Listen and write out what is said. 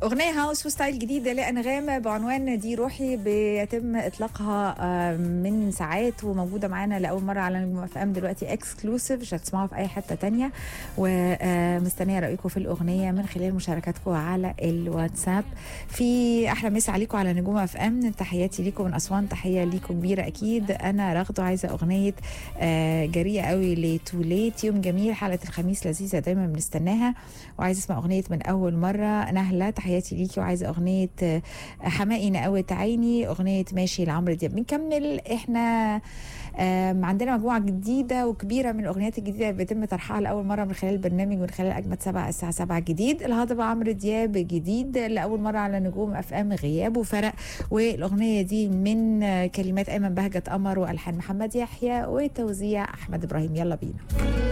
أغنية هاوس وستايل جديدة لأنغام بعنوان دي روحي بيتم إطلاقها آه، من ساعات وموجودة معانا لأول مرة على نجم اف ام دلوقتي اكسكلوسيف مش هتسمعوها في أي حتة تانية ومستنية رأيكم في الأغنية من خلال مشاركاتكم على الواتساب في أحلى مسا عليكم على نجوم اف ام تحياتي ليكم من أسوان تحية ليكم كبيرة أكيد أنا رغدو عايزة أغنية آه، جريئة قوي لتوليت يوم جميل حلقة الخميس لذيذة دايما بنستناها وعايزة أسمع أغنية من أول مرة نهلة تحياتي ليكي وعايزة أغنية آه، حمائي نقوت عيني أغنية ماشي لعمرو دياب بنكمل إحنا آم، عندنا مجموعة جديدة وكبيرة من الأغنيات الجديدة اللي بيتم طرحها لأول مرة من خلال البرنامج من خلال أجمد سبعة الساعة سبعة جديد الهضبة عمرو دياب جديد لأول مرة على نجوم أف أم غياب وفرق والأغنية دي من آه، كلمات أيمن بهجت قمر وألحان محمد يحيى وتوزيع أحمد إبراهيم يلا بينا